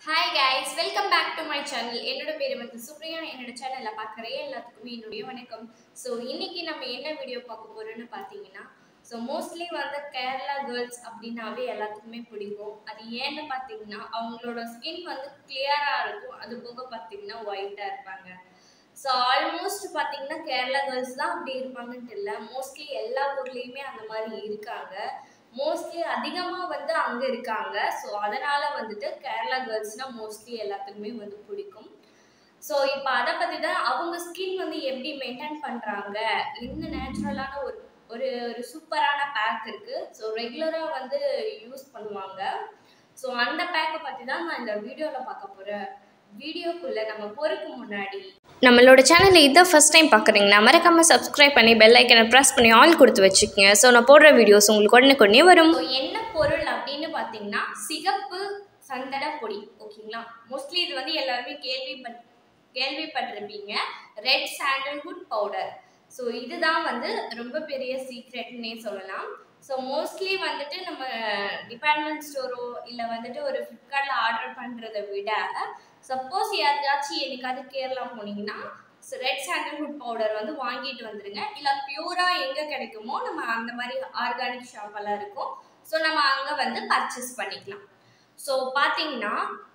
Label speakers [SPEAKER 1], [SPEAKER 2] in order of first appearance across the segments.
[SPEAKER 1] hi guys welcome back to my channel என்னோட பேர் வந்து சுப்ரியா என்னோட சேனலில் பார்க்குற எல்லாத்துக்குமே என்னுடைய வணக்கம் ஸோ இன்னைக்கு நம்ம என்ன வீடியோ பார்க்க போறோம்னு பார்த்தீங்கன்னா ஸோ மோஸ்ட்லி வந்து கேரளா கேர்ள்ஸ் அப்படின்னாவே எல்லாத்துக்குமே பிடிக்கும் அது ஏன்னு பார்த்தீங்கன்னா அவங்களோட ஸ்கின் வந்து கிளியராக இருக்கும் அது போக பார்த்தீங்கன்னா ஒயிட்டாக இருப்பாங்க ஸோ ஆல்மோஸ்ட் பார்த்தீங்கன்னா கேரளா கேர்ள்ஸ் தான் அப்படி இருப்பாங்கன்ட்டு இல்லை மோஸ்ட்லி எல்லா ஊர்லேயுமே அந்த மாதிரி இருக்காங்க மோஸ்ட்லி அதிகமாக வந்து அங்கே இருக்காங்க ஸோ அதனால் வந்துட்டு கேரளா கேர்ள்ஸ்னால் மோஸ்ட்லி எல்லாத்துக்குமே வந்து பிடிக்கும் ஸோ இப்போ அதை பற்றி தான் அவங்க ஸ்கின் வந்து எப்படி மெயின்டைன் பண்ணுறாங்க என்ன நேச்சுரலான ஒரு ஒரு ஒரு சூப்பரான பேக் இருக்குது ஸோ ரெகுலராக வந்து யூஸ் பண்ணுவாங்க ஸோ அந்த பேக்கை பற்றி தான் நான் இந்த வீடியோவில் பார்க்க போகிறேன் வீடியோக்குள்ளே நம்ம போகிறதுக்கு முன்னாடி
[SPEAKER 2] நம்மளோட சேனலில் இதான் ஃபஸ்ட் டைம் பார்க்குறீங்கன்னா மறக்காமல் சப்ஸ்கிரைப் பண்ணி பெல் ஐக்கனை ப்ரெஸ் பண்ணி ஆல் கொடுத்து வச்சுக்கோங்க ஸோ நான் போடுற வீடியோஸ் உங்களுக்கு உடனே உடனே வரும்
[SPEAKER 1] ஸோ என்ன பொருள் அப்படின்னு பார்த்தீங்கன்னா சிகப்பு சந்தன பொடி ஓகேங்களா மோஸ்ட்லி இது வந்து எல்லாருமே கேள்விப்பட் கேள்விப்பட்டிருப்பீங்க ரெட் சாண்டல்வுட் பவுடர் ஸோ இதுதான் வந்து ரொம்ப பெரிய சீக்ரெட்னே சொல்லலாம் ஸோ மோஸ்ட்லி வந்துட்டு நம்ம டிபார்ட்மெண்ட் ஸ்டோரோ இல்லை வந்துட்டு ஒரு ஃப்ளிப்கார்ட்டில் ஆர்டர் பண்ணுறதை விட சப்போஸ் யாருக்காச்சும் என்னைக்காவது கேரளா போனீங்கன்னா ரெட் சாண்டல்வுட் பவுடர் வந்து வாங்கிட்டு வந்துடுங்க இல்லை பியூராக எங்கே கிடைக்குமோ நம்ம அந்த மாதிரி ஆர்கானிக் ஷாப்பெல்லாம் இருக்கும் ஸோ நம்ம அங்கே வந்து பர்ச்சேஸ் பண்ணிக்கலாம் ஸோ பார்த்தீங்கன்னா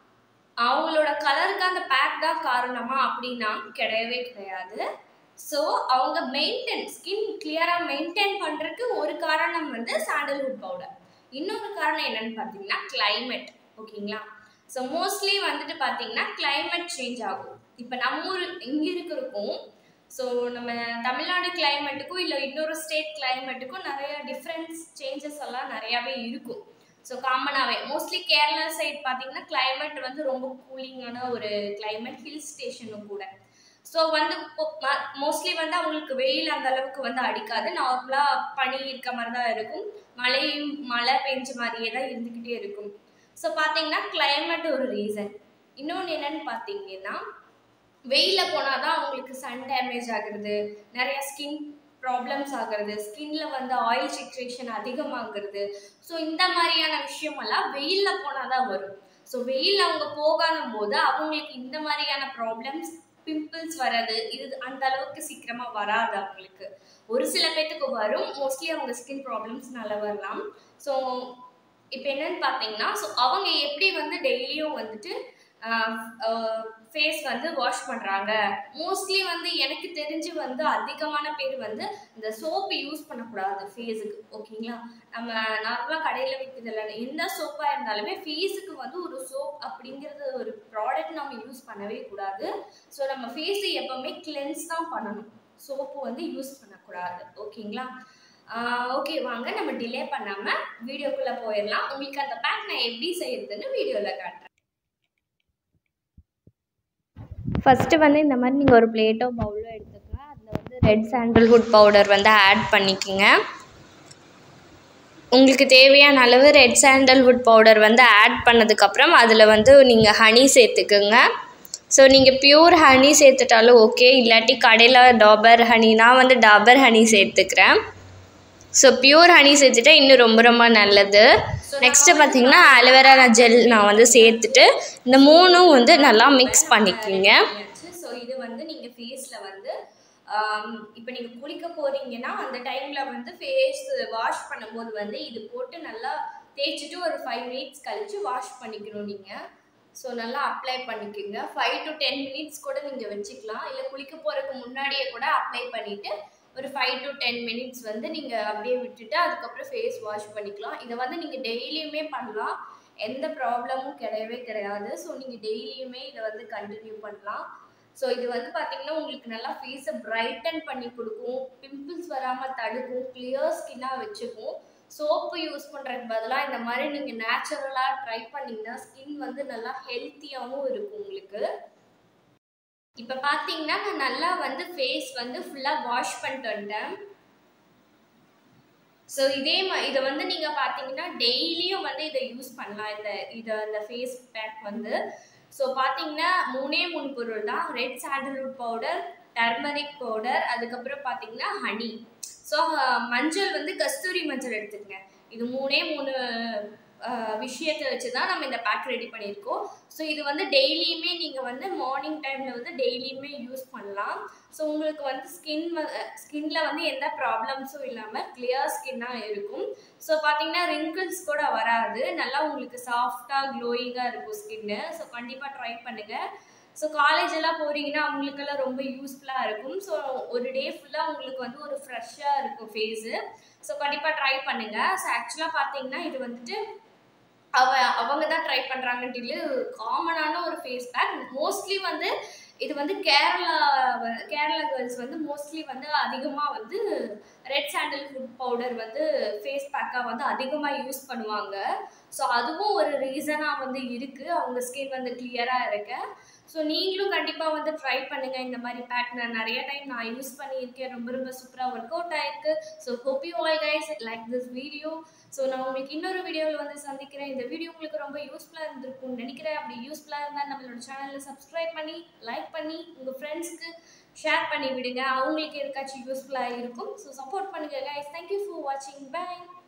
[SPEAKER 1] அவங்களோட கலருக்கு அந்த பேக் தான் காரணமா அப்படின்னா கிடையவே கிடையாது ஸோ அவங்க மெயின்டைன் ஸ்கின் கிளியராக மெயின்டைன் பண்ணுறதுக்கு ஒரு காரணம் வந்து சாண்டல்வுட் பவுடர் இன்னொரு காரணம் என்னன்னு பார்த்தீங்கன்னா கிளைமேட் ஓகேங்களா ஸோ மோஸ்ட்லி வந்துட்டு பார்த்தீங்கன்னா கிளைமேட் சேஞ்ச் ஆகும் இப்போ நம்ம ஊர் இங்கே இருக்கிறக்கும் ஸோ நம்ம தமிழ்நாடு கிளைமேட்டுக்கும் இல்லை இன்னொரு ஸ்டேட் கிளைமேட்டுக்கும் நிறைய டிஃப்ரென்ஸ் சேஞ்சஸ் எல்லாம் நிறையாவே இருக்கும் ஸோ காமனாகவே மோஸ்ட்லி கேரளா சைட் பார்த்தீங்கன்னா கிளைமேட் வந்து ரொம்ப கூலிங்கான ஒரு கிளைமேட் ஹில் ஸ்டேஷனும் கூட ஸோ வந்து மோஸ்ட்லி வந்து அவங்களுக்கு வெயில் அந்த அளவுக்கு வந்து அடிக்காது நார்மலாக பனி இருக்க மாதிரி தான் இருக்கும் மழையும் மழை பெஞ்ச மாதிரியே தான் இருந்துக்கிட்டே இருக்கும் ஸோ பார்த்தீங்கன்னா கிளைமேட் ஒரு ரீசன் இன்னொன்று என்னன்னு பார்த்தீங்கன்னா வெயிலில் போனால் தான் அவங்களுக்கு சன் டேமேஜ் ஆகுறது நிறைய ஸ்கின் ப்ராப்ளம்ஸ் ஆகிறது ஸ்கின்ல வந்து ஆயில் சிக்ரேஷன் அதிகமாகிறது ஸோ இந்த மாதிரியான விஷயமெல்லாம் வெயிலில் போனால் தான் வரும் ஸோ வெயில் அவங்க போகாத போது அவங்களுக்கு இந்த மாதிரியான ப்ராப்ளம்ஸ் பிம்பிள்ஸ் வர்றது இது அந்த அளவுக்கு சீக்கிரமாக வராது அவங்களுக்கு ஒரு சில பேர்த்துக்கு வரும் மோஸ்ட்லி அவங்க ஸ்கின் ப்ராப்ளம்ஸ்னால வரலாம் ஸோ இப்போ என்னன்னு பார்த்தீங்கன்னா ஸோ அவங்க எப்படி வந்து டெய்லியும் வந்துட்டு ஃபேஸ் வந்து வாஷ் பண்ணுறாங்க மோஸ்ட்லி வந்து எனக்கு தெரிஞ்சு வந்து அதிகமான பேர் வந்து இந்த சோப்பு யூஸ் பண்ணக்கூடாது ஃபேஸுக்கு ஓகேங்களா நம்ம நார்மலாக கடையில் விற்கிறதுல எந்த சோப்பாக இருந்தாலுமே ஃபேஸுக்கு வந்து ஒரு சோப் அப்படிங்கிறது ஒரு ப்ராடக்ட் நம்ம யூஸ் பண்ணவே கூடாது ஸோ நம்ம ஃபேஸை எப்போவுமே கிளென்ஸ் தான் பண்ணணும் சோப்பு வந்து யூஸ் பண்ணக்கூடாது ஓகேங்களா ஓகே வாங்க நம்ம டிலே பண்ணாமல் வீடியோக்குள்ளே போயிடலாம் உங்களுக்கு அந்த பேக் நான் எப்படி செய்யறதுன்னு வீடியோவில் காட்டுறேன்
[SPEAKER 2] ஃபஸ்ட்டு வந்து இந்த மாதிரி நீங்கள் ஒரு பிளேட்டோ பவுலோ எடுத்துக்கங்க அதில் வந்து ரெட் சாண்டல்வுட் பவுடர் வந்து ஆட் பண்ணிக்கோங்க உங்களுக்கு தேவையான அளவு ரெட் சாண்டல்வுட் பவுடர் வந்து ஆட் பண்ணதுக்கப்புறம் அதில் வந்து நீங்கள் ஹனி சேர்த்துக்குங்க ஸோ நீங்கள் பியூர் ஹனி சேர்த்துட்டாலும் ஓகே இல்லாட்டி கடையில் டாபர் ஹனி நான் வந்து டாபர் ஹனி சேர்த்துக்கிறேன் ஸோ பியூர் ஹனி சேர்த்துட்டா இன்னும் ரொம்ப ரொம்ப நல்லது நெக்ஸ்ட்டு பார்த்தீங்கன்னா அலோவேரா ஜெல் நான் வந்து சேர்த்துட்டு இந்த மூணும் வந்து நல்லா மிக்ஸ் பண்ணிக்கிங்க
[SPEAKER 1] ஸோ இது வந்து நீங்கள் ஃபேஸில் வந்து இப்போ நீங்கள் குளிக்க போகிறீங்கன்னா அந்த டைமில் வந்து ஃபேஸ் வாஷ் பண்ணும்போது வந்து இது போட்டு நல்லா தேய்ச்சிட்டு ஒரு ஃபைவ் மினிட்ஸ் கழித்து வாஷ் பண்ணிக்கணும் நீங்கள் ஸோ நல்லா அப்ளை பண்ணிக்கோங்க ஃபைவ் டு டென் மினிட்ஸ் கூட நீங்கள் வச்சுக்கலாம் இல்லை குளிக்க போகிறதுக்கு முன்னாடியே கூட அப்ளை பண்ணிவிட்டு ஒரு ஃபைவ் டு டென் மினிட்ஸ் வந்து நீங்கள் அப்படியே விட்டுட்டு அதுக்கப்புறம் ஃபேஸ் வாஷ் பண்ணிக்கலாம் இதை வந்து நீங்கள் டெய்லியுமே பண்ணலாம் எந்த ப்ராப்ளமும் கிடையவே கிடையாது ஸோ நீங்கள் டெய்லியுமே இதை வந்து கண்டினியூ பண்ணலாம் ஸோ இது வந்து பார்த்தீங்கன்னா உங்களுக்கு நல்லா ஃபேஸை பிரைட்டன் பண்ணி கொடுக்கும் பிம்பிள்ஸ் வராமல் தடுக்கும் கிளியர் ஸ்கின்னாக வச்சுக்கும் சோப்பு யூஸ் பண்ணுறதுக்கு பதிலாக இந்த மாதிரி நீங்கள் நேச்சுரலாக ட்ரை பண்ணிங்கன்னா ஸ்கின் வந்து நல்லா ஹெல்த்தியாகவும் இருக்கும் உங்களுக்கு இப்போ பார்த்தீங்கன்னா நான் நல்லா வந்து ஃபேஸ் வந்து ஃபுல்லாக வாஷ் பண்ணிட்டு வந்துட்டேன் ஸோ இதே மா இதை வந்து நீங்கள் பார்த்தீங்கன்னா டெய்லியும் வந்து இதை யூஸ் பண்ணலாம் இந்த இதை இந்த ஃபேஸ் பேக் வந்து ஸோ பார்த்தீங்கன்னா மூணே மூணு பொருள் தான் red sandalwood powder turmeric powder அதுக்கப்புறம் பார்த்தீங்கன்னா ஹனி ஸோ மஞ்சள் வந்து கஸ்தூரி மஞ்சள் எடுத்துக்கங்க இது மூணே மூணு விஷயத்தை வச்சு தான் நம்ம இந்த பேக் ரெடி பண்ணியிருக்கோம் ஸோ இது வந்து டெய்லியுமே நீங்கள் வந்து மார்னிங் டைமில் வந்து டெய்லியுமே யூஸ் பண்ணலாம் ஸோ உங்களுக்கு வந்து ஸ்கின் ஸ்கின்ல வந்து எந்த ப்ராப்ளம்ஸும் இல்லாமல் கிளியர் ஸ்கின்னாக இருக்கும் ஸோ பார்த்தீங்கன்னா ரிங்கிள்ஸ் கூட வராது நல்லா உங்களுக்கு சாஃப்டாக க்ளோயிங்காக இருக்கும் ஸ்கின்னு ஸோ கண்டிப்பாக ட்ரை பண்ணுங்கள் ஸோ காலேஜ் எல்லாம் போகிறீங்கன்னா அவங்களுக்கெல்லாம் ரொம்ப யூஸ்ஃபுல்லாக இருக்கும் ஸோ ஒரு டே ஃபுல்லாக உங்களுக்கு வந்து ஒரு ஃப்ரெஷ்ஷாக இருக்கும் ஃபேஸு ஸோ கண்டிப்பாக ட்ரை பண்ணுங்கள் ஸோ ஆக்சுவலாக பார்த்தீங்கன்னா இது வந்துட்டு அவ அவங்க தான் ட்ரை பண்ணுறாங்கன்ட்டு இல்லை காமனான ஒரு ஃபேஸ் பேக் மோஸ்ட்லி வந்து இது வந்து கேரளா வ- கேரளா கேர்ள்ஸ் வந்து மோஸ்ட்லி வந்து அதிகமாக வந்து ரெட் சாண்டல்வுட் பவுடர் வந்து ஃபேஸ் பேக்காக வந்து அதிகமாக யூஸ் பண்ணுவாங்க ஸோ அதுவும் ஒரு ரீசனாக வந்து இருக்குது அவங்க ஸ்கின் வந்து கிளியராக இருக்க ஸோ நீங்களும் கண்டிப்பாக வந்து ட்ரை பண்ணுங்கள் இந்த மாதிரி பேக் நான் நிறைய டைம் நான் யூஸ் பண்ணியிருக்கேன் ரொம்ப ரொம்ப சூப்பராக ஒர்க் அவுட் ஆயிருக்கு so hope you all guys like this video so நான் உங்களுக்கு இன்னொரு வீடியோவில் வந்து சந்திக்கிறேன் இந்த வீடியோ உங்களுக்கு ரொம்ப யூஸ்ஃபுல்லாக இருந்திருக்கும்னு நினைக்கிறேன் அப்படி யூஸ்ஃபுல்லாக இருந்தால் நம்மளோட சேனலில் சப்ஸ்கிரைப் பண்ணி லைக் பண்ணி உங்கள் ஃப்ரெண்ட்ஸ்க்கு ஷேர் பண்ணி விடுங்க அவங்களுக்கு எதுக்காச்சும் யூஸ்ஃபுல்லாக இருக்கும் ஸோ சப்போர்ட் பண்ணுங்கள் கைஸ் தேங்க்யூ ஃபார் வாட்சிங் பை